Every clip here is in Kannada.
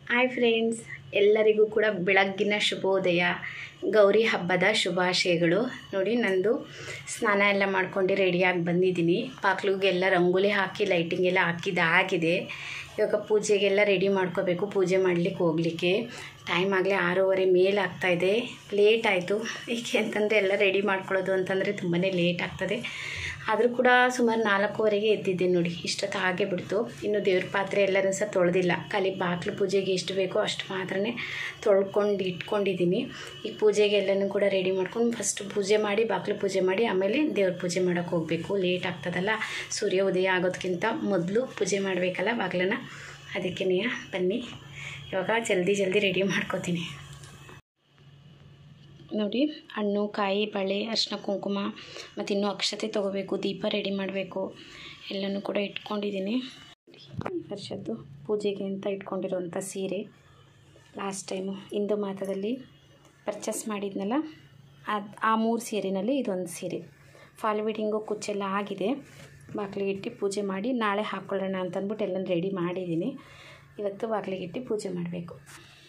ಹಾಯ್ ಫ್ರೆಂಡ್ಸ್ ಎಲ್ಲರಿಗೂ ಕೂಡ ಬೆಳಗ್ಗಿನ ಶುಭೋದಯ ಗೌರಿ ಹಬ್ಬದ ಶುಭಾಶಯಗಳು ನೋಡಿ ನಂದು ಸ್ನಾನ ಎಲ್ಲ ಮಾಡ್ಕೊಂಡು ರೆಡಿಯಾಗಿ ಬಂದಿದ್ದೀನಿ ಬಾಗಿಲಿಗೆಲ್ಲ ರಂಗೋಲಿ ಹಾಕಿ ಲೈಟಿಂಗ್ ಎಲ್ಲ ಹಾಕಿದ್ದಾಗಿದೆ ಇವಾಗ ಪೂಜೆಗೆಲ್ಲ ರೆಡಿ ಮಾಡ್ಕೋಬೇಕು ಪೂಜೆ ಮಾಡಲಿಕ್ಕೆ ಹೋಗಲಿಕ್ಕೆ ಟೈಮ್ ಆಗಲೇ ಆರೂವರೆ ಮೇಲೆ ಆಗ್ತಾಯಿದೆ ಲೇಟ್ ಆಯಿತು ಏಕೆ ಅಂತಂದರೆ ಎಲ್ಲ ರೆಡಿ ಮಾಡ್ಕೊಳ್ಳೋದು ಅಂತಂದರೆ ತುಂಬಾ ಲೇಟ್ ಆಗ್ತದೆ ಆದರೂ ಕೂಡ ಸುಮಾರು ನಾಲ್ಕೂವರೆಗೆ ಎದ್ದಿದ್ದೆ ನೋಡಿ ಇಷ್ಟೊತ್ತು ಹಾಗೆ ಬಿಡ್ತು ಇನ್ನು ದೇವ್ರ ಪಾತ್ರೆ ಎಲ್ಲನೂ ಸಹ ತೊಳೆದಿಲ್ಲ ಖಾಲಿ ಬಾಗಿಲು ಪೂಜೆಗೆ ಎಷ್ಟು ಬೇಕೋ ಅಷ್ಟು ಮಾತ್ರನೇ ತೊಳ್ಕೊಂಡು ಇಟ್ಕೊಂಡಿದ್ದೀನಿ ಈ ಪೂಜೆಗೆ ಎಲ್ಲನೂ ಕೂಡ ರೆಡಿ ಮಾಡ್ಕೊಂಡು ಫಸ್ಟ್ ಪೂಜೆ ಮಾಡಿ ಬಾಗಿಲು ಪೂಜೆ ಮಾಡಿ ಆಮೇಲೆ ದೇವ್ರ ಪೂಜೆ ಮಾಡೋಕ್ಕೆ ಹೋಗಬೇಕು ಲೇಟ್ ಆಗ್ತದಲ್ಲ ಸೂರ್ಯ ಉದಯ ಆಗೋದಕ್ಕಿಂತ ಮೊದಲು ಪೂಜೆ ಮಾಡಬೇಕಲ್ಲ ಬಾಗಿಲನ್ನ ಅದಕ್ಕೆ ಬನ್ನಿ ಇವಾಗ ಜಲ್ದಿ ಜಲ್ದಿ ರೆಡಿ ಮಾಡ್ಕೋತೀನಿ ನೋಡಿ ಹಣ್ಣು ಕಾಯಿ ಬಳೆ ಅರಿಶಿನ ಕುಂಕುಮ ಮತ್ತು ಇನ್ನೂ ಅಕ್ಷತೆ ತೊಗೋಬೇಕು ದೀಪ ರೆಡಿ ಮಾಡಬೇಕು ಎಲ್ಲನೂ ಕೂಡ ಇಟ್ಕೊಂಡಿದ್ದೀನಿ ಈ ವರ್ಷದ್ದು ಪೂಜೆಗೆ ಅಂತ ಇಟ್ಕೊಂಡಿರೋಂಥ ಸೀರೆ ಲಾಸ್ಟ್ ಟೈಮು ಹಿಂದೂ ಮಾತದಲ್ಲಿ ಪರ್ಚೇಸ್ ಮಾಡಿದ್ನಲ್ಲ ಅದು ಆ ಮೂರು ಸೀರೆನಲ್ಲಿ ಇದೊಂದು ಸೀರೆ ಫಾಲ್ ಬಿಡಿಂಗು ಕುಚ್ಚೆಲ್ಲ ಆಗಿದೆ ಬಾಗಿಲಿಗೆ ಇಟ್ಟು ಪೂಜೆ ಮಾಡಿ ನಾಳೆ ಹಾಕ್ಕೊಳ್ಳೋಣ ಅಂತಂದ್ಬಿಟ್ಟು ಎಲ್ಲ ರೆಡಿ ಮಾಡಿದ್ದೀನಿ ಇವತ್ತು ಬಾಗಿಲಿಗೆ ಇಟ್ಟು ಪೂಜೆ ಮಾಡಬೇಕು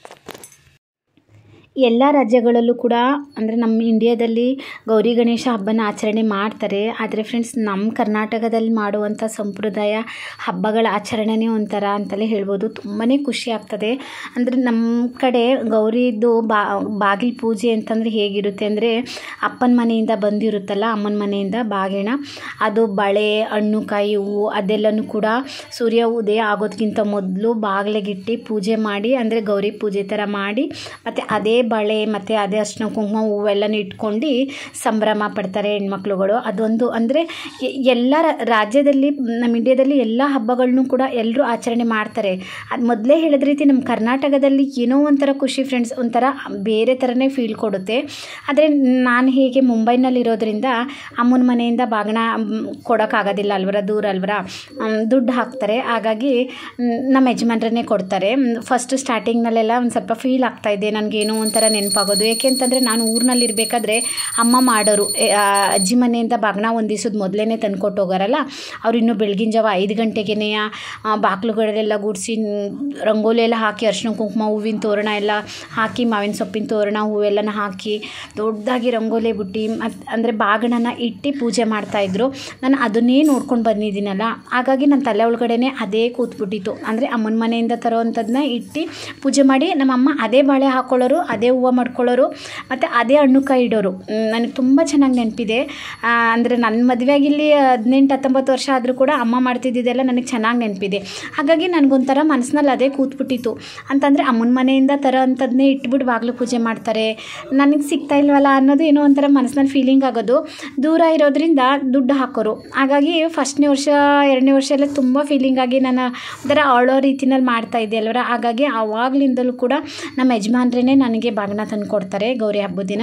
ಎಲ್ಲ ರಾಜ್ಯಗಳಲ್ಲೂ ಕೂಡ ಅಂದರೆ ನಮ್ಮ ಇಂಡಿಯಾದಲ್ಲಿ ಗೌರಿ ಗಣೇಶ ಹಬ್ಬನ ಆಚರಣೆ ಮಾಡ್ತಾರೆ ಆದರೆ ಫ್ರೆಂಡ್ಸ್ ನಮ್ಮ ಕರ್ನಾಟಕದಲ್ಲಿ ಮಾಡುವಂಥ ಸಂಪ್ರದಾಯ ಹಬ್ಬಗಳ ಆಚರಣೆನೇ ಒಂಥರ ಅಂತಲೇ ಹೇಳ್ಬೋದು ತುಂಬಾ ಖುಷಿ ಆಗ್ತದೆ ಅಂದರೆ ನಮ್ಮ ಕಡೆ ಗೌರಿದು ಬಾ ಬಾಗಿಲು ಪೂಜೆ ಅಂತಂದರೆ ಹೇಗಿರುತ್ತೆ ಅಂದರೆ ಅಪ್ಪನ ಮನೆಯಿಂದ ಬಂದಿರುತ್ತಲ್ಲ ಅಮ್ಮನ ಮನೆಯಿಂದ ಬಾಗಿಣ ಅದು ಬಳೆ ಹಣ್ಣು ಕಾಯಿ ಹೂವು ಅದೆಲ್ಲನೂ ಕೂಡ ಸೂರ್ಯ ಉದಯ ಆಗೋದಕ್ಕಿಂತ ಮೊದಲು ಬಾಗಿಲಿಗಿಟ್ಟು ಪೂಜೆ ಮಾಡಿ ಅಂದರೆ ಗೌರಿ ಪೂಜೆ ಥರ ಮಾಡಿ ಮತ್ತು ಅದೇ ಬಳೆ ಮತ್ತು ಅದೇ ಅರ್ಶಿನ ಕುಂಕುಮ ಹೂವೆಲ್ಲನೂ ಇಟ್ಕೊಂಡು ಸಂಭ್ರಮ ಪಡ್ತಾರೆ ಹೆಣ್ಮಕ್ಳುಗಳು ಅದೊಂದು ಅಂದರೆ ಎಲ್ಲ ರಾಜ್ಯದಲ್ಲಿ ನಮ್ಮ ಇಂಡಿಯಾದಲ್ಲಿ ಎಲ್ಲ ಹಬ್ಬಗಳನ್ನೂ ಕೂಡ ಎಲ್ಲರೂ ಆಚರಣೆ ಮಾಡ್ತಾರೆ ಅದು ಮೊದಲೇ ಹೇಳಿದ ರೀತಿ ನಮ್ಮ ಕರ್ನಾಟಕದಲ್ಲಿ ಏನೋ ಒಂಥರ ಖುಷಿ ಫ್ರೆಂಡ್ಸ್ ಒಂಥರ ಬೇರೆ ಥರನೇ ಫೀಲ್ ಕೊಡುತ್ತೆ ಆದರೆ ನಾನು ಹೇಗೆ ಮುಂಬೈನಲ್ಲಿ ಇರೋದ್ರಿಂದ ಅಮ್ಮನ ಮನೆಯಿಂದ ಬಾಗಣ ಕೊಡೋಕ್ಕಾಗೋದಿಲ್ಲ ಅಲ್ವರ ದೂರ ಅಲ್ವರ ದುಡ್ಡು ಹಾಕ್ತಾರೆ ಹಾಗಾಗಿ ನಮ್ಮ ಯಜಮಾನ್ರನ್ನೇ ಕೊಡ್ತಾರೆ ಫಸ್ಟ್ ಸ್ಟಾರ್ಟಿಂಗ್ನಲ್ಲೆಲ್ಲ ಒಂದು ಸ್ವಲ್ಪ ಫೀಲ್ ಆಗ್ತಾಯಿದೆ ನನಗೇನೋ ಒಂಥರ ನೆನಪಾಗೋದು ಏಕೆಂತಂದರೆ ನಾನು ಊರಿನಲ್ಲಿ ಇರಬೇಕಾದ್ರೆ ಅಮ್ಮ ಮಾಡೋರು ಅಜ್ಜಿ ಮನೆಯಿಂದ ಬಾಗ್ನ ಒಂದು ದಿವಸದ ಮೊದಲೇ ತಂದ್ಕೊಟ್ಟು ಹೋಗಾರಲ್ಲ ಅವ್ರು ಇನ್ನೂ ಬೆಳಗಿನ ಜಾವ ಐದು ಗಂಟೆಗೇ ಬಾಗಿಲುಗಳೆಲ್ಲ ಗುಡಿಸಿ ರಂಗೋಲಿ ಎಲ್ಲ ಹಾಕಿ ಅರ್ಶಿನ ಕುಂಕುಮ ಹೂವಿನ ತೋರಣ ಎಲ್ಲ ಹಾಕಿ ಮಾವಿನ ಸೊಪ್ಪಿನ ತೋರಣ ಹೂವೆಲ್ಲನ ಹಾಕಿ ದೊಡ್ಡದಾಗಿ ರಂಗೋಲಿ ಬಿಟ್ಟು ಮತ್ತು ಅಂದರೆ ಬಾಗಿಣನ ಇಟ್ಟು ಪೂಜೆ ಮಾಡ್ತಾಯಿದ್ರು ನಾನು ಅದನ್ನೇ ನೋಡ್ಕೊಂಡು ಬಂದಿದ್ದೀನಲ್ಲ ಹಾಗಾಗಿ ನನ್ನ ತಲೆ ಒಳಗಡೆನೇ ಅದೇ ಕೂತ್ಬಿಟ್ಟಿತ್ತು ಅಂದರೆ ಅಮ್ಮನ ಮನೆಯಿಂದ ತರೋವಂಥದ್ದನ್ನ ಇಟ್ಟು ಪೂಜೆ ಮಾಡಿ ನಮ್ಮಮ್ಮ ಅದೇ ಬಾಳೆ ಹಾಕ್ಕೊಳ್ಳೋರು ಅದೇ ಹೂವು ಮಾಡ್ಕೊಳ್ಳೋರು ಮತ್ತು ಅದೇ ಹಣ್ಣು ಕಾಯಿ ಇಡೋರು ನನಗೆ ತುಂಬ ಚೆನ್ನಾಗಿ ನೆನಪಿದೆ ಅಂದರೆ ನನ್ನ ಮದುವೆಯಾಗಿಲ್ಲಿ ಹದಿನೆಂಟು ಹತ್ತೊಂಬತ್ತು ವರ್ಷ ಆದರೂ ಕೂಡ ಅಮ್ಮ ಮಾಡ್ತಿದ್ದಿದ್ದೆಲ್ಲ ನನಗೆ ಚೆನ್ನಾಗಿ ನೆನಪಿದೆ ಹಾಗಾಗಿ ನನಗೊಂಥರ ಮನಸ್ಸಿನಲ್ಲಿ ಅದೇ ಕೂತ್ಬಿಟ್ಟಿತ್ತು ಅಂತಂದರೆ ಅಮ್ಮನ ಮನೆಯಿಂದ ತರೋ ಅಂಥದ್ದನ್ನೇ ಇಟ್ಬಿಟ್ಟು ಬಾಗಿಲು ಪೂಜೆ ಮಾಡ್ತಾರೆ ನನಗೆ ಸಿಗ್ತಾ ಇಲ್ವಲ್ಲ ಅನ್ನೋದು ಏನೋ ಒಂಥರ ಮನಸ್ಸಿನಲ್ಲಿ ಫೀಲಿಂಗ್ ಆಗೋದು ದೂರ ಇರೋದ್ರಿಂದ ದುಡ್ಡು ಹಾಕೋರು ಹಾಗಾಗಿ ಫಸ್ಟ್ನೇ ವರ್ಷ ಎರಡನೇ ವರ್ಷ ಎಲ್ಲ ತುಂಬ ಫೀಲಿಂಗ್ ಆಗಿ ನಾನು ಒಂಥರ ಆಳೋ ರೀತಿನಲ್ಲಿ ಮಾಡ್ತಾ ಇದ್ದೆ ಅಲ್ವರ ಹಾಗಾಗಿ ಆವಾಗಲಿಂದಲೂ ಕೂಡ ನಮ್ಮ ಯಜಮಾನ್ರೇ ನನಗೆ ಬಾಗಿನ ತಂದು ಕೊಡ್ತಾರೆ ಗೌರಿ ಹಬ್ಬದ ದಿನ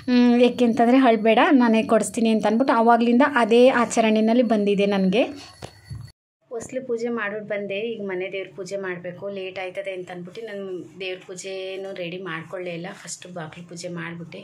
ಏಕೆ ಅಂತಂದರೆ ಹಳಬೇಡ ನಾನೇ ಕೊಡಿಸ್ತೀನಿ ಅಂತ ಅಂದ್ಬಿಟ್ಟು ಆವಾಗಲಿಂದ ಅದೇ ಆಚರಣೆಯಲ್ಲಿ ಬಂದಿದೆ ನನಗೆ ಹೊಸ್ಲು ಪೂಜೆ ಮಾಡೋದು ಬಂದೆ ಈಗ ಮನೆ ದೇವ್ರ ಪೂಜೆ ಮಾಡಬೇಕು ಲೇಟ್ ಆಯ್ತದೆ ಅಂತ ಅಂದ್ಬಿಟ್ಟು ನಾನು ದೇವ್ರ ಪೂಜೆನೂ ರೆಡಿ ಮಾಡ್ಕೊಳ್ಳೇ ಇಲ್ಲ ಫಸ್ಟು ಬಾಗಿಲು ಪೂಜೆ ಮಾಡಿಬಿಟ್ಟೆ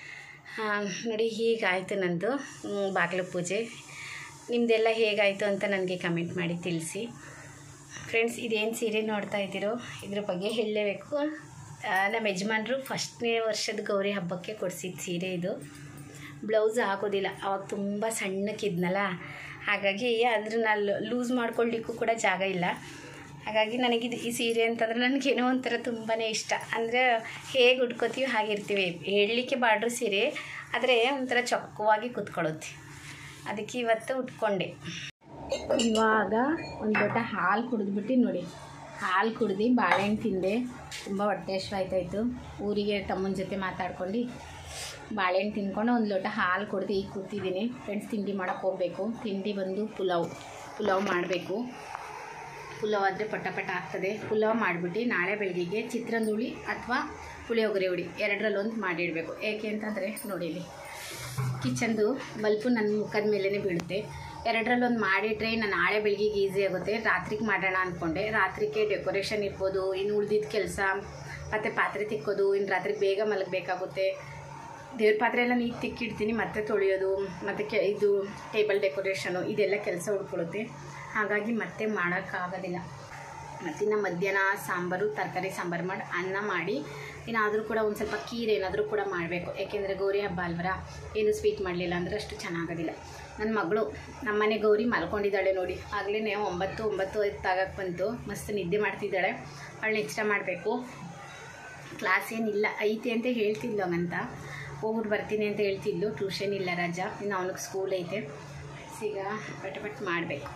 ನೋಡಿ ಹೀಗಾಯಿತು ನಂದು ಬಾಗಿಲು ಪೂಜೆ ನಿಮ್ಮದೆಲ್ಲ ಹೇಗಾಯಿತು ಅಂತ ನನಗೆ ಕಮೆಂಟ್ ಮಾಡಿ ತಿಳಿಸಿ ಫ್ರೆಂಡ್ಸ್ ಇದೇನು ಸೀರೆ ನೋಡ್ತಾ ಇದ್ದೀರೋ ಇದ್ರ ಬಗ್ಗೆ ಹೇಳಲೇಬೇಕು ನಮ್ಮ ಯಜಮಾನ್ರು ಫಸ್ಟ್ನೇ ವರ್ಷದ ಗೌರಿ ಹಬ್ಬಕ್ಕೆ ಕೊಡಿಸಿದ ಸೀರೆ ಇದು ಬ್ಲೌಸ್ ಹಾಕೋದಿಲ್ಲ ಅವಾಗ ತುಂಬ ಸಣ್ಣಕ್ಕಿದ್ನಲ್ಲ ಹಾಗಾಗಿ ಅದ್ರ ನಾನು ಲೂಸ್ ಮಾಡ್ಕೊಳ್ಳಿಕ್ಕೂ ಕೂಡ ಜಾಗ ಇಲ್ಲ ಹಾಗಾಗಿ ನನಗಿದು ಈ ಸೀರೆ ಅಂತಂದ್ರೆ ನನಗೇನೋ ಒಂಥರ ತುಂಬಾ ಇಷ್ಟ ಅಂದರೆ ಹೇಗೆ ಉಟ್ಕೋತೀವಿ ಹಾಗಿರ್ತೀವಿ ಹೇಳಲಿಕ್ಕೆ ಬಾರ್ಡ್ರು ಸೀರೆ ಆದರೆ ಒಂಥರ ಚೊಕ್ಕವಾಗಿ ಕೂತ್ಕೊಳ್ಳುತ್ತೆ ಅದಕ್ಕೆ ಇವತ್ತು ಉಟ್ಕೊಂಡೆ ಇವಾಗ ಒಂದು ಲೋಟ ಹಾಲು ಕುಡಿದ್ಬಿಟ್ಟು ನೋಡಿ ಹಾಲು ಕುಡ್ದು ಬಾಳೆಹಣ್ಣು ತಿಂದೆ ತುಂಬ ಹೊಟ್ಟೆ ಆಯ್ತಾಯಿತ್ತು ಊರಿಗೆ ತಮ್ಮನ ಜೊತೆ ಮಾತಾಡ್ಕೊಂಡು ಬಾಳೆಹಣ್ಣು ತಿನ್ಕೊಂಡು ಒಂದು ಲೋಟ ಹಾಲು ಕುಡ್ದು ಈಗ ಕೂತಿದ್ದೀನಿ ಫ್ರೆಂಡ್ಸ್ ತಿಂಡಿ ಮಾಡೋಕ್ಕೆ ಹೋಗಬೇಕು ತಿಂಡಿ ಬಂದು ಪುಲಾವ್ ಪುಲಾವ್ ಮಾಡಬೇಕು ಪುಲಾವ್ ಆದರೆ ಪಟ ಪಟ ಆಗ್ತದೆ ಪುಲಾವ್ ಮಾಡಿಬಿಟ್ಟು ನಾಳೆ ಬೆಳಗ್ಗೆಗೆ ಚಿತ್ರಾನ್ನ ಹುಳಿ ಅಥವಾ ಪುಳಿಯೋಗರೆ ಹುಳಿ ಎರಡರಲ್ಲೊಂದು ಮಾಡಿಡಬೇಕು ಏಕೆ ಅಂತಂದರೆ ನೋಡಿಲಿ ಕಿಚನ್ದು ಬಲ್ಪು ನನ್ನ ಮುಖದ ಮೇಲೇ ಬೀಳುತ್ತೆ ಎರಡರಲ್ಲೊಂದು ಮಾಡಿಟ್ರೆ ನಾನು ನಾಳೆ ಬೆಳಗ್ಗೆಗೆ ಈಸಿ ಆಗುತ್ತೆ ರಾತ್ರಿಗೆ ಮಾಡೋಣ ಅಂದ್ಕೊಂಡೆ ರಾತ್ರಿಗೆ ಡೆಕೋರೇಷನ್ ಇರ್ಬೋದು ಇನ್ನು ಉಳ್ದಿದ್ದ ಕೆಲಸ ಮತ್ತು ಪಾತ್ರೆ ತಿಕ್ಕೋದು ಇನ್ನು ರಾತ್ರಿ ಬೇಗ ಮಲಗಬೇಕಾಗುತ್ತೆ ದೇವ್ರ ಪಾತ್ರೆ ಎಲ್ಲ ನೀರು ತಿಕ್ಕಿಡ್ತೀನಿ ಮತ್ತೆ ತೊಳೆಯೋದು ಮತ್ತು ಕೆ ಇದು ಟೇಬಲ್ ಡೆಕೋರೇಷನು ಇದೆಲ್ಲ ಕೆಲಸ ಉಳ್ಕೊಳ್ಳುತ್ತೆ ಹಾಗಾಗಿ ಮತ್ತೆ ಮಾಡೋಕ್ಕಾಗೋದಿಲ್ಲ ಮತ್ತು ಇನ್ನು ಮಧ್ಯಾಹ್ನ ಸಾಂಬಾರು ತರಕಾರಿ ಸಾಂಬಾರು ಮಾಡಿ ಅನ್ನ ಮಾಡಿ ಏನಾದರೂ ಕೂಡ ಒಂದು ಸ್ವಲ್ಪ ಕೀರೆ ಏನಾದರೂ ಕೂಡ ಮಾಡಬೇಕು ಏಕೆಂದರೆ ಗೌರಿ ಹಬ್ಬ ಅಲ್ವರ ಏನು ಸ್ವೀಟ್ ಮಾಡಲಿಲ್ಲ ಅಂದರೆ ಅಷ್ಟು ಚೆನ್ನಾಗೋದಿಲ್ಲ ನನ್ನ ಮಗಳು ನಮ್ಮನೆ ಗೌರಿ ಮಲ್ಕೊಂಡಿದ್ದಾಳೆ ನೋಡಿ ಆಗಲೇ ಒಂಬತ್ತು ಒಂಬತ್ತು ಐದು ತಾಗಕ್ಕೆ ಬಂತು ಮಸ್ತ್ ನಿದ್ದೆ ಮಾಡ್ತಿದ್ದಾಳೆ ಅವಳನ್ನ ಎಚ್ಚರ ಮಾಡಬೇಕು ಕ್ಲಾಸ್ ಏನಿಲ್ಲ ಐತೆ ಅಂತ ಹೇಳ್ತಿದ್ಲು ಹಂಗಂತ ಹೋಗ್ಬಿಟ್ಟು ಬರ್ತೀನಿ ಅಂತ ಹೇಳ್ತಿದ್ಲು ಟ್ಯೂಷನ್ ಇಲ್ಲ ರಜಾ ಇನ್ನು ಅವನಿಗೆ ಸ್ಕೂಲ್ ಐತೆ ಈಗ ಪಟ ಪಟ್ ಮಾಡಬೇಕು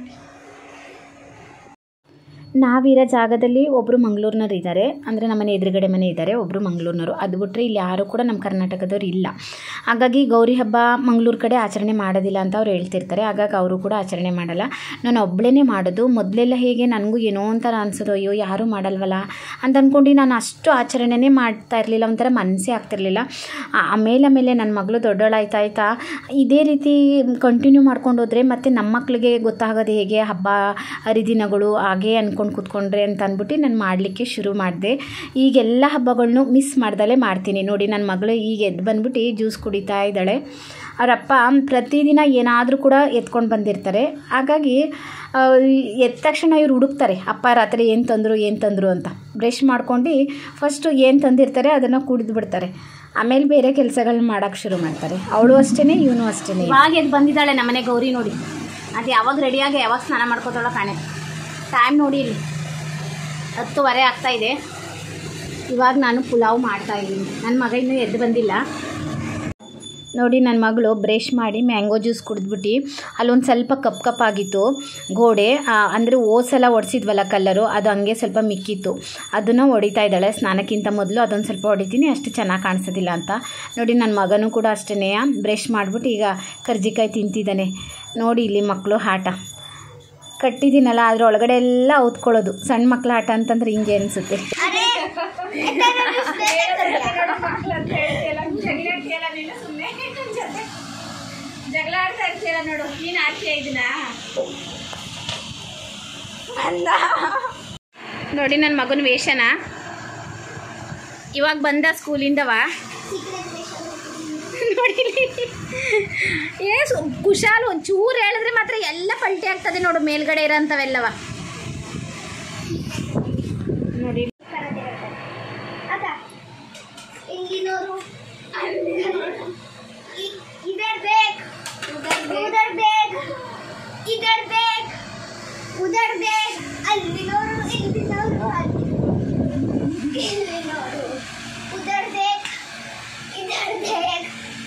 ನಾವಿರೋ ಜಾಗದಲ್ಲಿ ಒಬ್ಬರು ಮಂಗಳೂರಿನವ್ರು ಇದ್ದಾರೆ ಅಂದರೆ ನಮ್ಮನೆ ಎದುರುಗಡೆ ಮನೆ ಇದ್ದಾರೆ ಒಬ್ಬರು ಮಂಗಳೂರಿನವರು ಅದು ಬಿಟ್ಟರೆ ಇಲ್ಲಿ ಯಾರೂ ಕೂಡ ನಮ್ಮ ಕರ್ನಾಟಕದವ್ರು ಇಲ್ಲ ಹಾಗಾಗಿ ಗೌರಿ ಹಬ್ಬ ಮಂಗಳೂರು ಕಡೆ ಆಚರಣೆ ಮಾಡೋದಿಲ್ಲ ಅಂತ ಅವ್ರು ಹೇಳ್ತಿರ್ತಾರೆ ಹಾಗಾಗಿ ಅವರು ಕೂಡ ಆಚರಣೆ ಮಾಡಲ್ಲ ನಾನು ಒಬ್ಬಳೇ ಮಾಡೋದು ಮೊದಲೆಲ್ಲ ಹೇಗೆ ನನಗೂ ಏನೋ ಒಂಥರ ಅನ್ಸೋದು ಅಯ್ಯೋ ಯಾರೂ ಮಾಡಲ್ವಲ್ಲ ಅಂತ ಅಂದ್ಕೊಂಡು ನಾನು ಅಷ್ಟು ಆಚರಣೆನೇ ಮಾಡ್ತಾ ಇರಲಿಲ್ಲ ಒಂಥರ ಮನಸ್ಸೇ ಆಗ್ತಿರ್ಲಿಲ್ಲ ಆ- ಆಮೇಲೆ ಆಮೇಲೆ ನನ್ನ ಮಗಳು ದೊಡ್ಡವಳಾಯ್ತಾ ಆಯ್ತಾ ಇದೇ ರೀತಿ ಕಂಟಿನ್ಯೂ ಮಾಡ್ಕೊಂಡು ಹೋದರೆ ಮತ್ತು ನಮ್ಮ ಮಕ್ಕಳಿಗೆ ಗೊತ್ತಾಗೋದು ಹೇಗೆ ಹಬ್ಬ ಹರಿದಿನಗಳು ಹಾಗೆ ಅಂದ್ಕೊಂಡು ಕೂತ್ಕೊಂಡ್ರೆ ಅಂತ ಅಂದ್ಬಿಟ್ಟು ನಾನು ಮಾಡಲಿಕ್ಕೆ ಶುರು ಮಾಡಿದೆ ಈಗೆಲ್ಲ ಹಬ್ಬಗಳ್ನು ಮಿಸ್ ಮಾಡ್ದಲೇ ಮಾಡ್ತೀನಿ ನೋಡಿ ನನ್ನ ಮಗಳು ಈಗ ಎದ್ದು ಬಂದ್ಬಿಟ್ಟು ಜ್ಯೂಸ್ ಕುಡಿತಾ ಇದ್ದಾಳೆ ಅವರಪ್ಪ ಪ್ರತಿದಿನ ಏನಾದರೂ ಕೂಡ ಎತ್ಕೊಂಡು ಬಂದಿರ್ತಾರೆ ಹಾಗಾಗಿ ಆ, ಎದ್ದ ತಕ್ಷಣ ಇವ್ರು ಹುಡುಕ್ತಾರೆ ಅಪ್ಪ ರಾತ್ರಿ ಏನು ತಂದರು ಏನು ತಂದರು ಅಂತ ಬ್ರಷ್ ಮಾಡ್ಕೊಂಡು ಫಸ್ಟು ಏನು ತಂದಿರ್ತಾರೆ ಅದನ್ನು ಕುಡಿದು ಬಿಡ್ತಾರೆ ಆಮೇಲೆ ಬೇರೆ ಕೆಲಸಗಳನ್ನ ಮಾಡೋಕ್ಕೆ ಶುರು ಮಾಡ್ತಾರೆ ಅವಳು ಅಷ್ಟೇ ಇವನು ಅಷ್ಟೇ ಇವಾಗ ಎದ್ದು ಬಂದಿದ್ದಾಳೆ ನಮ್ಮನೆ ಗೌರಿ ನೋಡಿ ಅದು ಯಾವಾಗ ರೆಡಿಯಾಗಿ ಯಾವಾಗ ಸ್ನಾನ ಮಾಡ್ಕೋತಾಳೋ ಕಾಣೆ ಟೈಮ್ ನೋಡಿ ಇಲ್ಲಿ ಹತ್ತುವರೆ ಆಗ್ತಾ ಇದೆ ಇವಾಗ ನಾನು ಪುಲಾವ್ ಮಾಡ್ತಾ ಇದ್ದೀನಿ ನನ್ನ ಮಗ ಇನ್ನೂ ಎದ್ದು ಬಂದಿಲ್ಲ ನೋಡಿ ನನ್ನ ಮಗಳು ಬ್ರಷ್ ಮಾಡಿ ಮ್ಯಾಂಗೋ ಜ್ಯೂಸ್ ಕುಡಿದ್ಬಿಟ್ಟು ಅಲ್ಲೊಂದು ಸ್ವಲ್ಪ ಕಪ್ ಕಪ್ ಆಗಿತ್ತು ಗೋಡೆ ಆ, ಅಂದರೆ ಓಸಲ ಒಡಿಸಿದ್ವಲ್ಲ ಕಲ್ಲರು ಅದು ಹಂಗೆ ಸ್ವಲ್ಪ ಮಿಕ್ಕಿತ್ತು ಅದನ್ನು ಹೊಡಿತಾ ಇದ್ದಾಳೆ ಸ್ನಾನಕ್ಕಿಂತ ಮೊದಲು ಅದೊಂದು ಸ್ವಲ್ಪ ಹೊಡಿತೀನಿ ಅಷ್ಟು ಚೆನ್ನಾಗಿ ಕಾಣಿಸೋದಿಲ್ಲ ಅಂತ ನೋಡಿ ನನ್ನ ಮಗನೂ ಕೂಡ ಅಷ್ಟೇ ಬ್ರಷ್ ಮಾಡಿಬಿಟ್ಟು ಈಗ ಕರ್ಜಿಕಾಯಿ ತಿಂತಿದ್ದಾನೆ ನೋಡಿ ಇಲ್ಲಿ ಮಕ್ಕಳು ಆಟ ಕಟ್ಟಿದ್ದೀನಲ್ಲ ಅದ್ರ ಒಳಗಡೆ ಎಲ್ಲ ಔತ್ಕೊಳ್ಳೋದು ಸಣ್ಣ ಮಕ್ಳ ಆಟ ಅಂತಂದ್ರೆ ಹಿಂಗೆ ಅನಿಸುತ್ತೆ ಜಗಳ ಆಡ್ತಾ ಇರ್ತೀರ ನೋಡು ನೀನ್ ಆಡ್ತೀಯ ಇದನ್ನ ನೋಡಿ ನನ್ನ ಮಗನ ವೇಷನ ಇವಾಗ ಬಂದ ಸ್ಕೂಲಿಂದವ ನೋಡಿ ಏ ಸು- ಕುಶಾಲ್ ಒಂಚೂರು ಹೇಳಿದ್ರೆ ಮಾತ್ರ ಎಲ್ಲ ಪಲ್ಟಿ ಆಗ್ತದೆ ನೋಡು ಮೇಲ್ಗಡೆ ಇರೋಂಥವೆಲ್ಲವ ನೋಡಿ ಅದ ಇಲ್ಲಿ ನೋಡು ಇ- ಇದರ್ ಬೇಕ್ ಉದರ್ ಬೇಕ್ ಇದರ್ ಬೇಕ್ ಉದರ್ ಬೇಕ್ ಅಲ್ಲಿ ನೋಡು ಇಲ್ಲಿ ನೋಡು ಅಲ್ಲಿ ಇಲ್ಲಿ ನೋಡು ಉದರ್ ಬೇಕ್ ಇದರ್ ಬೇಕ್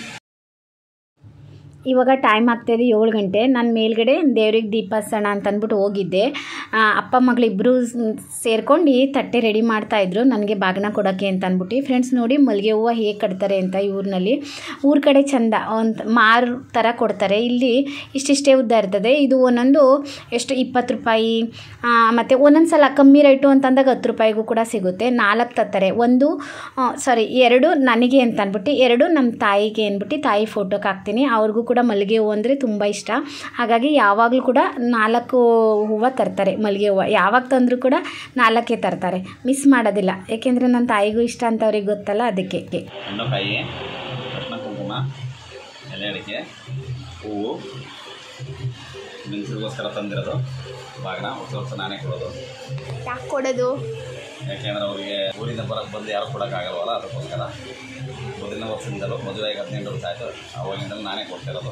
ಇವಾಗ ಟೈಮ್ ಆಗ್ತಾಯಿದೆ ಏಳು ಗಂಟೆ ನಾನು ಮೇಲ್ಗಡೆ ದೇವ್ರಿಗೆ ದೀಪ ಹಚ್ಚೋಣ ಅಂತ ಅಂದ್ಬಿಟ್ಟು ಹೋಗಿದ್ದೆ ಆ, ಅಪ್ಪ ಮಗಳಿಬ್ಬರು ಸೇರ್ಕೊಂಡು ತಟ್ಟೆ ರೆಡಿ ಮಾಡ್ತಾಯಿದ್ರು ನನಗೆ ಬಾಗಿನ ಕೊಡೋಕ್ಕೆ ಅಂತ ಅಂದ್ಬಿಟ್ಟು ಫ್ರೆಂಡ್ಸ್ ನೋಡಿ ಮಲ್ಲಿಗೆ ಹೂವು ಹೇಗೆ ಕಟ್ತಾರೆ ಅಂತ ಈ ಊರಿನಲ್ಲಿ ಊರ ಕಡೆ ಚಂದ ಒಂದು ಮಾರು ಥರ ಕೊಡ್ತಾರೆ ಇಲ್ಲಿ ಇಷ್ಟಿಷ್ಟೇ ಉದ್ದ ಇರ್ತದೆ ಇದು ಒಂದೊಂದು ಎಷ್ಟು ಇಪ್ಪತ್ತು ರೂಪಾಯಿ ಮತ್ತು ಒಂದೊಂದು ಸಲ ಕಮ್ಮಿ ರೇಟು ಅಂತಂದಾಗ ಹತ್ತು ರೂಪಾಯಿಗೂ ಕೂಡ ಸಿಗುತ್ತೆ ನಾಲ್ಕು ತತ್ತಾರೆ ಒಂದು ಸಾರಿ ಎರಡು ನನಗೆ ಅಂತ ಅಂದ್ಬಿಟ್ಟು ಎರಡು ನಮ್ಮ ತಾಯಿಗೆ ಅಂದ್ಬಿಟ್ಟು ತಾಯಿ ಫೋಟೋಗೆ ಹಾಕ್ತೀನಿ ಅವ್ರಿಗೂ ಕೂಡ ಮಲ್ಲಿಗೆ ಹೂವು ಅಂದರೆ ತುಂಬ ಇಷ್ಟ ಹಾಗಾಗಿ ಯಾವಾಗಲೂ ಕೂಡ ನಾಲ್ಕು ಹೂವು ತರ್ತಾರೆ ಮಲ್ಲಿಗೆ ಹೂವು ಯಾವಾಗ ತಂದರೂ ಕೂಡ ನಾಲ್ಕೇ ತರ್ತಾರೆ ಮಿಸ್ ಮಾಡೋದಿಲ್ಲ ಏಕೆಂದರೆ ನನ್ನ ತಾಯಿಗೂ ಇಷ್ಟ ಅಂತ ಅವ್ರಿಗೆ ಗೊತ್ತಲ್ಲ ಅದಕ್ಕೆ ಹಣ್ಣುಕಾಯಿ ಅರ್ಶಿನ ಕುಂಕುಮ ಎಲೆ ಅಡಿಕೆ ಹೂವು ಮೆಣಸಿಗೋಸ್ಕರ ತಂದಿರೋದು ಬಾಗಿನ ವರ್ಷ ವರ್ಷ ನಾನೇ ಕೊಡೋದು ಯಾಕೆ ಕೊಡೋದು ಯಾಕೆಂದ್ರೆ ಅವರಿಗೆ ಊರಿಂದ ಬರೋಕ್ಕೆ ಬಂದು ಯಾರು ಕೊಡೋಕ್ಕಾಗಲ್ವಲ್ಲ ಅದಕ್ಕೋಸ್ಕರ ಮೊದಲನೇ ವರ್ಷದಿಂದಲೂ ಮದುವೆಗೆ ಹದಿನೆಂಟು ವರ್ಷ ಆಯಿತು ಅವಾಗಿಂದಲೂ ನಾನೇ ಕೊಡ್ತಿರೋದು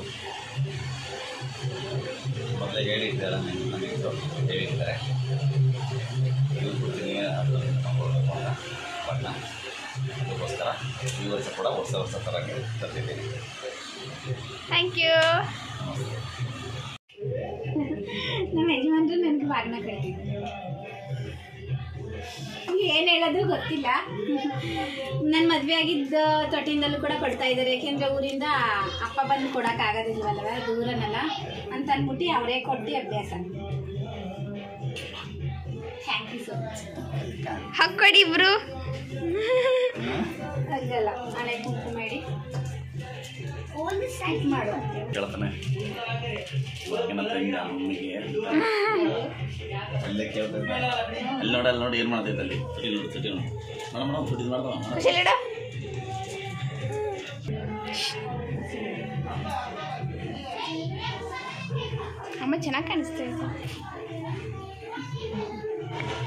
ಮೊದಲೇ ಹೇಳಿದ್ದಾರೆ ನನ್ನ ಹೆಸರು ಹೇಳಿದ್ದಾರೆ ನೀವು ಕೊಡ್ತೀನಿ ಅದು ಕೊಡಬೇಕು ಅಂತ ಬಣ್ಣ ಅದಕ್ಕೋಸ್ಕರ ಈ ವರ್ಷ ಕೂಡ ವರ್ಷ ವರ್ಷ ಥರಕ್ಕೆ ತರ್ತಿದ್ದೀನಿ ಥ್ಯಾಂಕ್ ಯು ನಮಸ್ತೆ ನಮ್ಮ ಯಜಮಾನ್ರು ನನಗೆ ಬಾಗ್ನ ಕಟ್ಟಿದ್ರು ಏನು ಹೇಳೋದು ಗೊತ್ತಿಲ್ಲ ನನ್ನ ಮದುವೆ ಆಗಿದ್ದ ತೊಟ್ಟಿಂದಲೂ ಕೂಡ ಕೊಡ್ತಾ ಇದ್ದಾರೆ ಯಾಕೆಂದರೆ ಊರಿಂದ ಅಪ್ಪ ಬಂದು ಕೊಡೋಕ್ಕಾಗೋದಿಲ್ವಲ್ವ ದೂರನಲ್ಲ ಅಂತ ಅಂದ್ಬಿಟ್ಟು ಅವರೇ ಕೊಟ್ಟು ಅಭ್ಯಾಸ ಥ್ಯಾಂಕ್ ಯು ಸೊ ಮಚ್ ಹಾಕ್ಕೊಡಿ ಇಬ್ರು ಅದಲ್ಲ ಹಳೆ ಕುಂಕುಮ ಮಾಡಿ ಸ್ಟಾರ್ಟ್ ಮಾಡು ಕೇಳ್ತಾನೆ ಏನಂತ ಹಿಂಗ ಅಮ್ಮಿಗೆ ಅಲ್ಲೇ ಕೇಳ್ತಿದ್ದೆ ಅಲ್ಲಿ ನೋಡಿ ಅಲ್ಲಿ ನೋಡಿ ಏನು ಮಾಡ್ತೈತೆ ಅಲ್ಲಿ ತುಟಿ ನೋಡಿ ತುಟಿ ನೋಡಿ ಮೇಡಮ್ ಮೇಡಮ್ ತುಟಿ ಮಾಡ್ದವ ಕುಶಲಿಡ ಅಮ್ಮ ಚೆನ್ನಾಗಿ ಕಾಣಿಸ್ತಾ ಇದೆ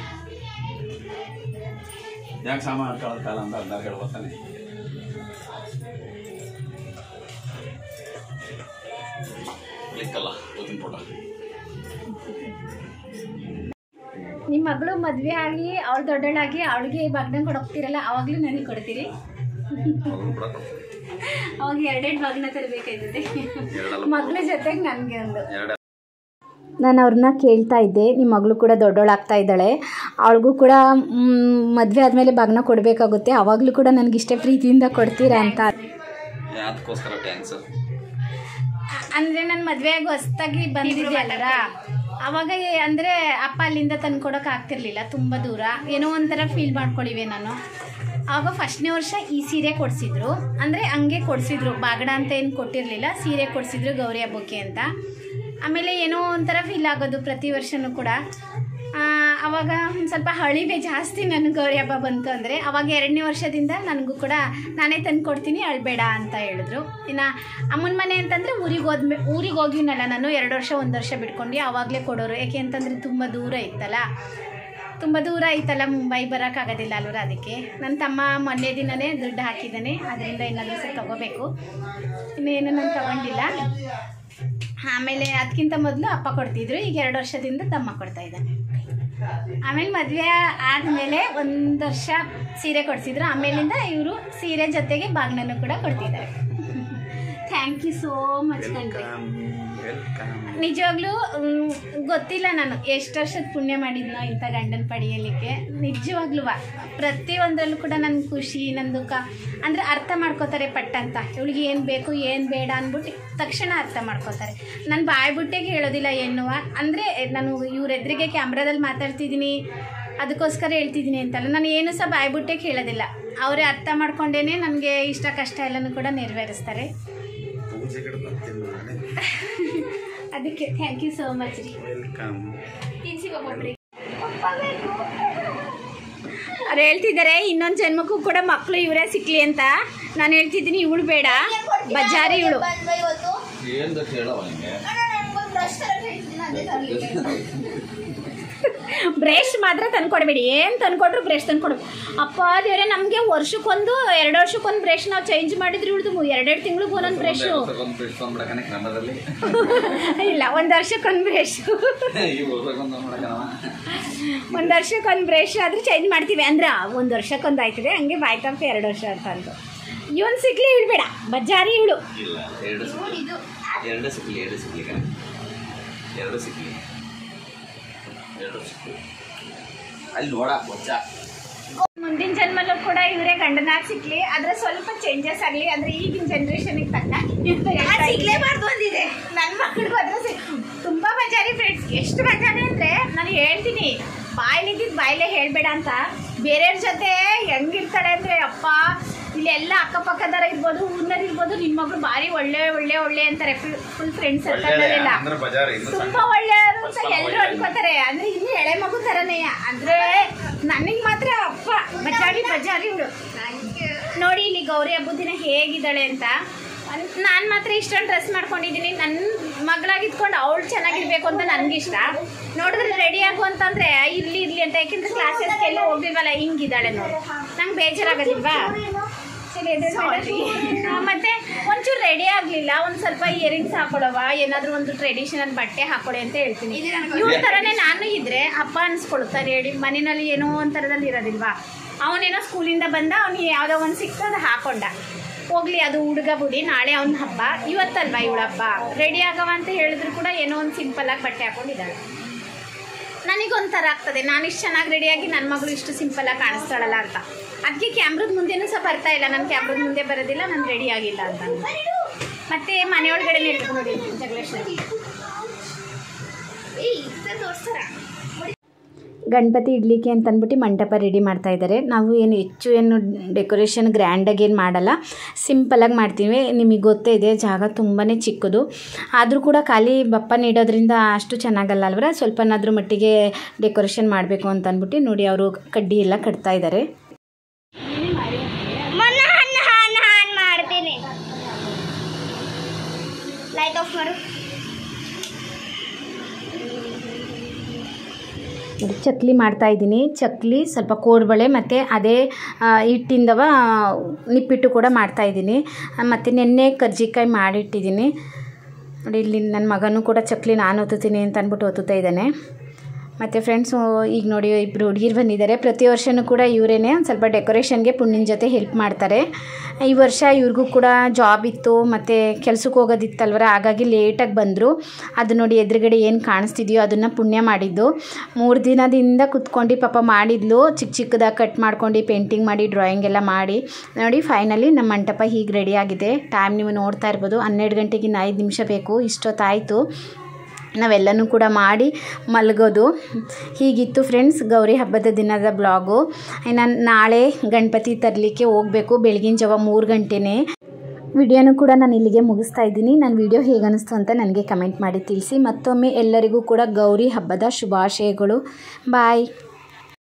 ಯಾಕೆ ಸಾಮಾನು ಹಾಕೊಳ್ಳೋದು ಕಾಲ ಅಂತ ಅರ್ಧ ಹೇಳ್ಬೋತಾನೆ ಕ್ಲಿಕ್ಕಲ್ಲ ಓದಿನ ಫೋಟೋ ನಿಮ್ಮ ಮಗಳು ಮದುವೆ ಆಗಿ ಅವಳು ದೊಡ್ಡಳಾಗಿ ಅವಳಿಗೆ ಬಾಗ್ನ ಕೊಡೋಗ್ತಿರಲ್ಲ ಅವಾಗಲೂ ನನಗೆ ಕೊಡ್ತೀರಿ ಮಗಳು ಕೂಡ ಕೊಡ್ತೀನಿ. ಅವಾಗ ಎರಡೆರಡು ಬಾಗ್ನ ತರಬೇಕಾಯ್ತದೆ ಎರಡಲ್ಲ ಮಗಳ ಜೊತೆಗೆ ನನಗೆ ಒಂದು ಎರಡು ನಾನು ಅವ್ರನ್ನ ಕೇಳ್ತಾ ಇದ್ದೆ ನಿಮ್ಮ ಮಗಳು ಕೂಡ ದೊಡ್ಡವಳಾಗ್ತಾ ಇದ್ದಾಳೆ ಅವಳಿಗೂ ಕೂಡ ಮದುವೆ ಆದಮೇಲೆ ಬಾಗ್ನ ಕೊಡಬೇಕಾಗುತ್ತೆ ಆವಾಗಲೂ ಕೂಡ ನನಗಿಷ್ಟೇ ಪ್ರೀತಿಯಿಂದ ಕೊಡ್ತೀರಾ ಅಂತ ಅದಕ್ಕೋಸ್ಕರ ಟ್ಯಾಂಕ್ಸ್ ಅಂದ್ರೆ ನನ್ನ ಮದುವೆಯಾಗಿ ಹೊಸ್ದಾಗಿ ಬಂದಿದ್ದೆ ಅಲ್ಲರ ಅವಾಗ ಏ- ಅಂದ್ರೆ ಅಪ್ಪ ಅಲ್ಲಿಂದ ತಂದು ಕೊಡೋಕೆ ಆಗ್ತಿರ್ಲಿಲ್ಲ ತುಂಬ ದೂರ ಏನೋ ಒಂಥರ ಫೀಲ್ ಮಾಡ್ಕೊಳ್ಳಿವೆ ನಾನು ಆವಾಗ ಫಸ್ಟ್ನೇ ವರ್ಷ ಈ ಸೀರೆ ಕೊಡಿಸಿದ್ರು ಅಂದರೆ ಹಂಗೆ ಕೊಡಿಸಿದ್ರು ಬಾಗಡ ಅಂತ ಏನು ಕೊಟ್ಟಿರಲಿಲ್ಲ ಸೀರೆ ಕೊಡಿಸಿದ್ರು ಗೌರಿ ಹಬ್ಬಕ್ಕೆ ಅಂತ ಆಮೇಲೆ ಏನೋ ಒಂಥರ ಫೀಲ್ ಆಗೋದು ಪ್ರತಿ ವರ್ಷನೂ ಕೂಡ ಆ, ಅವಾಗ ಒಂದು ಸ್ವಲ್ಪ ಹಳಿವೆ ಜಾಸ್ತಿ ನನ್ನ ಗೌರಿ ಹಬ್ಬ ಬಂತು ಅಂದರೆ ಅವಾಗ ಎರಡನೇ ವರ್ಷದಿಂದ ನನಗೂ ಕೂಡ ನಾನೇ ತಂದು ಕೊಡ್ತೀನಿ ಅಳ್ಬೇಡ ಅಂತ ಹೇಳಿದ್ರು ಇನ್ನು ಅಮ್ಮನ ಮನೆ ಅಂತಂದರೆ ಊರಿಗೆ ಹೋದ್ಮೇ ಊರಿಗೆ ಹೋಗಿನಲ್ಲ ನಾನು ಎರಡು ವರ್ಷ ಒಂದು ವರ್ಷ ಬಿಟ್ಕೊಂಡು ಆವಾಗಲೇ ಕೊಡೋರು ಯಾಕೆ ಅಂತಂದರೆ ತುಂಬ ದೂರ ಇತ್ತಲ್ಲ ತುಂಬ ದೂರ ಐತಲ್ಲ ಮುಂಬೈ ಬರೋಕ್ಕಾಗೋದಿಲ್ಲ ಅಲ್ವರ ಅದಕ್ಕೆ ನನ್ನ ತಮ್ಮ ಮೊನ್ನೆ ದಿನನೇ ದುಡ್ಡು ಹಾಕಿದ್ದಾನೆ ಅದರಿಂದ ಏನಾದರೂ ಸಹ ತೊಗೋಬೇಕು ಇನ್ನೇನು ನಾನು ತೊಗೊಂಡಿಲ್ಲ ಆಮೇಲೆ ಅದಕ್ಕಿಂತ ಮೊದಲು ಅಪ್ಪ ಕೊಡ್ತಿದ್ರು ಈಗ ಎರಡು ವರ್ಷದಿಂದ ತಮ್ಮ ಕೊಡ್ತಾ ಇದ್ದಾನೆ ಆಮೇಲೆ ಮದುವೆ ಆದಮೇಲೆ ಒಂದು ವರ್ಷ ಸೀರೆ ಕೊಡಿಸಿದ್ರು ಆಮೇಲಿಂದ ಇವರು ಸೀರೆ ಜೊತೆಗೆ ಬಾಗ್ನನ್ನು ಕೂಡ ಕೊಡ್ತಿದ್ದಾರೆ ಥ್ಯಾಂಕ್ ಯು ಸೋ ಮಚ್ ಕಣ್ರಿ ವೆಲ್ಕಮ್ ನಿಜವಾಗ್ಲೂ ಮ್, ಗೊತ್ತಿಲ್ಲ ನಾನು ಎಷ್ಟು ವರ್ಷದ ಪುಣ್ಯ ಮಾಡಿದ್ನೋ ಇಂಥ ಗಂಡನ ಪಡೆಯಲಿಕ್ಕೆ ನಿಜವಾಗ್ಲೂ ಪ್ರತಿಯೊಂದರಲ್ಲೂ ಕೂಡ ನನ್ನ ಖುಷಿ ನನ್ನ ದುಃಖ ಅಂದರೆ ಅರ್ಥ ಮಾಡ್ಕೋತಾರೆ ಪಟ್ಟಂತ ಇವಳಿಗೆ ಏನು ಬೇಕು ಏನು ಬೇಡ ಅಂದ್ಬಿಟ್ಟು ತಕ್ಷಣ ಅರ್ಥ ಮಾಡ್ಕೋತಾರೆ ನಾನು ಬಾಯ್ಬಿಟ್ಟಿಗೆ ಹೇಳೋದಿಲ್ಲ ಎನ್ನುವ ಅಂದರೆ ನಾನು ಇವ್ರ ಎದುರಿಗೆ ಕ್ಯಾಮ್ರಾದಲ್ಲಿ ಮಾತಾಡ್ತಿದ್ದೀನಿ ಅದಕ್ಕೋಸ್ಕರ ಹೇಳ್ತಿದ್ದೀನಿ ಅಂತಲ್ಲ ನಾನು ಏನು ಸಹ ಬಾಯ್ಬಿಟ್ಟಿಗೆ ಹೇಳೋದಿಲ್ಲ ಅವರೇ ಅರ್ಥ ಮಾಡ್ಕೊಂಡೇನೆ ನನಗೆ ಇಷ್ಟ ಕಷ್ಟ ಎಲ್ಲನೂ ಕೂಡ ನೆರವೇರಿಸ್ತಾರೆ ಪೂಜೆ ಕಡೆ ಬರ್ತೀನಿ ನಾನೇ ಅದಕ್ಕೆ ಥ್ಯಾಂಕ್ ಯು ಸೋ ಮಚ್ ರೀ ವೆಲ್ಕಮ್ ತಿನ್ಸಿ ಒಬ್ಬೊಬ್ರಿಗೆ ಅವ್ರು ಹೇಳ್ತಿದ್ದಾರೆ ಇನ್ನೊಂದು ಜನ್ಮಕ್ಕೂ ಕೂಡ ಮಕ್ಕಳು ಇವರೇ ಸಿಕ್ಲಿ ಅಂತ ನಾನು ಹೇಳ್ತಿದ್ದೀನಿ ಇವಳು ಬೇಡ ಬಜಾರಿ ಇವಳು ಏನು ಬೇಕು ಹೇಳವ ನಿಮಗೆ ಬ್ರಷ್ ಮಾತ್ರ ತಂದ್ಕೊಡ್ಬೇಡಿ ಏನು ತಂದ್ಕೊಟ್ರು ಬ್ರಷ್ ತಂದ್ಕೊಡು ಅಪ್ಪ ದೇವ್ರೆ ನಮಗೆ ವರ್ಷಕ್ಕೊಂದು ಎರಡು ವರ್ಷಕ್ಕೊಂದು ಬ್ರಷ್ ನಾವು ಚೇಂಜ್ ಮಾಡಿದ್ರೆ ಇವ್ರದ್ದು ಎರಡೆರಡು ತಿಂಗ್ಳಿಗೆ ಒಂದೊಂದು ಬ್ರಷು ಒಂದು ಬಿಟ್ಟು ತೊಗೊಂಡ್ಬಿಡಕನೆ ಕನ್ನಡದಲ್ಲಿ ಇಲ್ಲ ಒಂದು ವರ್ಷಕ್ಕೊಂದು ಬ್ರಷ್ ಈ ಊರ್ಗೊಂದು ಮಾಡಕನವ ಒಂದು ವರ್ಷಕ್ಕೊಂದು ಬ್ರಷ್ ಆದ್ರೆ ಚೇಂಜ್ ಮಾಡ್ತೀವಿ ಅಂದ್ರೆ ಒಂದು ವರ್ಷಕ್ಕೊಂದು ಆಯ್ತದೆ ಹಂಗೆ ಬಾಯ್ತಪ್ಪ ಎರಡು ವರ್ಷ ಅಂತ ಅಂದು ಇವನ್ ಸಿಗ್ಲಿ ಇಳ್ಬೇಡ ಬಜ್ಜಾರಿ ಇವಳು ಇಲ್ಲ ಎರಡು ಸಿಗ್ಲಿ ಎರಡು ಸಿಗ್ಲಿ ಎರಡು ಸಿಗ್ಲಿ ಕಣೆ. ಎರಡು ಸಿಗ್ಲಿ ಎರಡು ಸಿಗ್ಲಿ ಅಲ್ಲಿ ನೋಡ ಬೊಜ್ಜ ಮುಂದಿನ ಜನ್ಮಲ್ಲೂ ಕೂಡ ಇವರೇ ಗಂಡನಾಗ್ ಸಿಕ್ಲಿ ಆದ್ರೆ ಸ್ವಲ್ಪ ಚೇಂಜಸ್ ಆಗಲಿ ಅಂದ್ರೆ ಈಗಿನ ಜನ್ರೇಷನ್ಗೆ ತಕ್ಕ ಸಿಗ್ಲೇಬಾರ್ದು ಅಂದಿದೆ ನನ್ನ ಮಕ್ಕಳಿಗೂ ಅದ್ರ ಸಿ- ತುಂಬಾ ಬಜಾರಿ ಫ್ರೆಂಡ್ಸ್ ಎಷ್ಟು ಬಜಾರಿ ಅಂದ್ರೆ ನಾನು ಹೇಳ್ತೀನಿ ಬಾಯ್ಲಿದ್ದಿದ್ದು ಬಾಯ್ಲೆ ಹೇಳ್ಬೇಡ ಅಂತ ಬೇರೆಯವ್ರ ಜೊತೆ ಹೆಂಗಿರ್ತಾಳೆ ಅಂದ್ರೆ ಅಪ್ಪ ಇಲ್ಲಿ ಎಲ್ಲ ಅಕ್ಕಪಕ್ಕದರ ಇರ್ಬೋದು ಊರ್ನರ್ ಇರ್ಬೋದು ನಿನ್ನ ಮಗಳು ಭಾರಿ ಒಳ್ಳೆ ಒಳ್ಳೆ ಒಳ್ಳೆ ಅಂತಾರೆ ಫುಲ್ ಫ್ರೆಂಡ್ಸ್ ಸರ್ಕಲ್ನಲ್ಲೆಲ್ಲ ಅಂದ್ರೆ ಬಜಾರ್ ಇನ್ನು ತುಂಬಾ ಒಳ್ಳೆಯವರು ಅಂತ ಎಲ್ಲರೂ ಅನ್ಕೋತಾರೆ ಅಂದ್ರೆ ಇನ್ನು ಎಳೆ ಮಗು ತರನೇ ಅಂದ್ರೆ ನನಗೆ ಮಾತ್ರ ಅಪ್ಪ ಬಜಾರಿ ಬಜಾರಿ ಇವಳು ನೋಡಿ ಇಲ್ಲಿ ಗೌರಿ ಹಬ್ಬದ ದಿನ ಹೇಗಿದ್ದಾಳೆ ಅಂತ ನಾನು ಮಾತ್ರ ಇಷ್ಟೊಂದು ಡ್ರೆಸ್ ಮಾಡ್ಕೊಂಡಿದ್ದೀನಿ ನನ್ನ ಮಗಳಾಗಿದ್ಕೊಂಡು ಅವಳು ಚೆನ್ನಾಗಿರ್ಬೇಕು ಅಂತ ನನಗಿಷ್ಟ ನೋಡಿದ್ರೆ ರೆಡಿ ಆಗು ಅಂತಂದ್ರೆ ಇರ್ಲಿ ಇರ್ಲಿ ಅಂತ ಯಾಕೆಂದ್ರೆ ಕ್ಲಾಸಸ್ಗೆ ಎಲ್ಲ ಹೋಗಿಲ್ವಲ್ಲ ಹಿಂಗಿದ್ದಾಳೆ ನೋಡಿ ನಂಗೆ ಬೇಜಾರಾಗೋದಿಲ್ವಾ ಸರಿ, ಎದೆ ಮಾಡಿ. ಆ, ಮತ್ತೆ ಒಂಚೂರು ರೆಡಿ ಆಗ್ಲಿಲ್ಲ ಒಂದ್ ಸ್ವಲ್ಪ ಇಯರಿಂಗ್ಸ್ ಹಾಕೊಳವ ಏನಾದ್ರೂ ಒಂದು ಟ್ರೆಡಿಷನಲ್ ಬಟ್ಟೆ ಹಾಕೊಳಿ ಅಂತ ಹೇಳ್ತೀನಿ ಇವ್ರ ತರನೇ ನಾನು ಇದ್ರೆ ಹಬ್ಬ ಅನ್ಸ್ಕೊಳ್ತಾರೆ ಹೇಳಿ ಮನೆಯಲ್ಲಿ ಏನೋ ಒಂಥರದಲ್ಲಿ ಇರೋದಿಲ್ವಾ ಅವನೇನೋ ಸ್ಕೂಲಿಂದ ಬಂದ ಅವ್ನಿಗೆ ಯಾವುದೋ ಒಂದು ಸಿಕ್ತು ಅದು ಹಾಕೊಂಡ ಹೋಗ್ಲಿ ಅದು ಹುಡುಗ ಬುಡಿ ನಾಳೆ ಅವನ ಹಬ್ಬ ಇವತ್ತಲ್ವಾ ಇವಳ ಹಬ್ಬ ರೆಡಿ ಆಗವ ಅಂತ ಹೇಳಿದ್ರು ಕೂಡ ಏನೋ ಒಂದು ಸಿಂಪಲ್ ಆಗಿ ಬಟ್ಟೆ ಹಾಕೊಂಡಿದ್ದಾಳೆ ನನಗೊಂಥರ ಆಗ್ತದೆ ನಾನು ಇಷ್ಟು ಚೆನ್ನಾಗಿ ರೆಡಿಯಾಗಿ ನನ್ನ ಮಗಳು ಇಷ್ಟು ಸಿಂಪಲ್ ಆಗಿ ಕಾಣಿಸ್ತಾಳಲ್ಲ ಅಂತ ಅದಕ್ಕೆ ಕ್ಯಾಮ್ರದ ಮುಂದೆನೂ ಸಹ ಬರ್ತಾ ಇಲ್ಲ ನಾನು ಕ್ಯಾಮ್ರದ ಮುಂದೆ ಬರೋದಿಲ್ಲ ನಾನು ರೆಡಿ ಆಗಿಲ್ಲ ಅಂತ ಮತ್ತೆ ಮನೆಯೊಳಗಡೆ ಇಟ್ಕೊಂಡು ನೋಡಿ ಜಗಳೇಶ್ವರಿ ಗಣಪತಿ ಇಡ್ಲಿಕ್ಕೆ ಅಂತ ಅಂದ್ಬಿಟ್ಟು ಮಂಟಪ ರೆಡಿ ಮಾಡ್ತಾ ಇದ್ದಾರೆ ನಾವು ಏನು ಹೆಚ್ಚು ಏನು ಡೆಕೋರೇಷನ್ ಗ್ರ್ಯಾಂಡಾಗಿ ಏನು ಮಾಡಲ್ಲ ಸಿಂಪಲಾಗಿ ಮಾಡ್ತೀವಿ ನಿಮಗೆ ಗೊತ್ತೇ ಇದೆ ಜಾಗ ತುಂಬಾ ಚಿಕ್ಕದು ಆದರೂ ಕೂಡ ಖಾಲಿ ಬಪ್ಪ ನೀಡೋದ್ರಿಂದ ಅಷ್ಟು ಚೆನ್ನಾಗಲ್ಲ ಅಲ್ವರ ಸ್ವಲ್ಪನಾದ್ರೂ ಮಟ್ಟಿಗೆ ಡೆಕೋರೇಷನ್ ಮಾಡಬೇಕು ಅಂತ ಅಂದ್ಬಿಟ್ಟು ನೋಡಿ ಅವರು ಕಡ್ಡಿ ಎಲ್ಲ ಕಟ್ತಾ ಇದ್ದಾರೆ ಮೊನ್ನೆ ಹಣ್ಣು ಹಣ್ಣು ಹಣ್ಣು ಮಾಡ್ತೀನಿ ಲೈಟ್ ಆಫ್ ಮಾಡು ನೋಡಿ, ಚಕ್ಲಿ ಮಾಡ್ತಾಯಿದ್ದೀನಿ ಚಕ್ಲಿ ಸ್ವಲ್ಪ ಕೋಡ್ಬಳೆ ಮತ್ತು ಅದೇ ಆ, ಹಿಟ್ಟಿಂದವ ನಿಪ್ಪಿಟ್ಟು ಕೂಡ ಮಾಡ್ತಾಯಿದ್ದೀನಿ ಮತ್ತು ನೆನ್ನೆ ಕರ್ಜಿಕಾಯಿ ಮಾಡಿಟ್ಟಿದ್ದೀನಿ ನೋಡಿ ಇಲ್ಲಿ ನನ್ನ ಮಗನೂ ಕೂಡ ಚಕ್ಲಿ ನಾನು ಒತ್ತುತ್ತೀನಿ ಅಂತ ಅಂದ್ಬಿಟ್ಟು ಒತ್ತುತ್ತಾ ಇದ್ದಾನೆ ಮತ್ತು ಫ್ರೆಂಡ್ಸು ಈಗ ನೋಡಿ ಇಬ್ಬರು ಹುಡುಗಿರು ಬಂದಿದ್ದಾರೆ ಪ್ರತಿ ವರ್ಷವೂ ಕೂಡ ಇವರೇನೆ ಒಂದು ಸ್ವಲ್ಪ ಡೆಕೋರೇಷನ್ಗೆ ಪುಣ್ಯನ ಜೊತೆ ಹೆಲ್ಪ್ ಮಾಡ್ತಾರೆ ಈ ವರ್ಷ ಇವ್ರಿಗೂ ಕೂಡ ಜಾಬ್ ಇತ್ತು ಮತ್ತು ಕೆಲ್ಸಕ್ಕೆ ಹೋಗೋದಿತ್ತಲ್ವರ ಹಾಗಾಗಿ ಲೇಟಾಗಿ ಬಂದರು ಅದು ನೋಡಿ ಎದುರುಗಡೆ ಏನು ಕಾಣಿಸ್ತಿದೆಯೋ ಅದನ್ನು ಪುಣ್ಯ ಮಾಡಿದ್ದು ಮೂರು ದಿನದಿಂದ ಕುತ್ಕೊಂಡು ಪಾಪ ಮಾಡಿದ್ಲು ಚಿಕ್ಕ ಚಿಕ್ಕದಾಗಿ ಕಟ್ ಮಾಡ್ಕೊಂಡು ಪೇಂಟಿಂಗ್ ಮಾಡಿ ಡ್ರಾಯಿಂಗ್ ಎಲ್ಲ ಮಾಡಿ ನೋಡಿ ಫೈನಲಿ ನಮ್ಮ ಮಂಟಪ ಹೀಗೆ ರೆಡಿಯಾಗಿದೆ ಟೈಮ್ ನೀವು ನೋಡ್ತಾ ಇರ್ಬೋದು ಹನ್ನೆರಡು ಗಂಟೆಗೆ ಇನ್ನು ಐದು ನಿಮಿಷ ಬೇಕು ಇಷ್ಟೊತ್ತಾಯಿತು ನಾವೆಲ್ಲನೂ ಕೂಡ ಮಾಡಿ ಮಲಗೋದು ಹೀಗಿತ್ತು ಫ್ರೆಂಡ್ಸ್ ಗೌರಿ ಹಬ್ಬದ ದಿನದ ಬ್ಲಾಗು ಇನ್ನು ನಾಳೆ ಗಣಪತಿ ತರಲಿಕ್ಕೆ ಹೋಗಬೇಕು ಬೆಳಗಿನ ಜಾವ ಮೂರು ಗಂಟೆನೇ ವಿಡಿಯೋನು ಕೂಡ ನಾನು ಇಲ್ಲಿಗೆ ಮುಗಿಸ್ತಾ ಇದ್ದೀನಿ ನನ್ನ ವಿಡಿಯೋ ಹೇಗೆ ಅನ್ನಿಸ್ತು ಅಂತ ನನಗೆ ಕಮೆಂಟ್ ಮಾಡಿ ತಿಳಿಸಿ ಮತ್ತೊಮ್ಮೆ ಎಲ್ಲರಿಗೂ ಕೂಡ ಗೌರಿ ಹಬ್ಬದ ಶುಭಾಶಯಗಳು ಬಾಯ್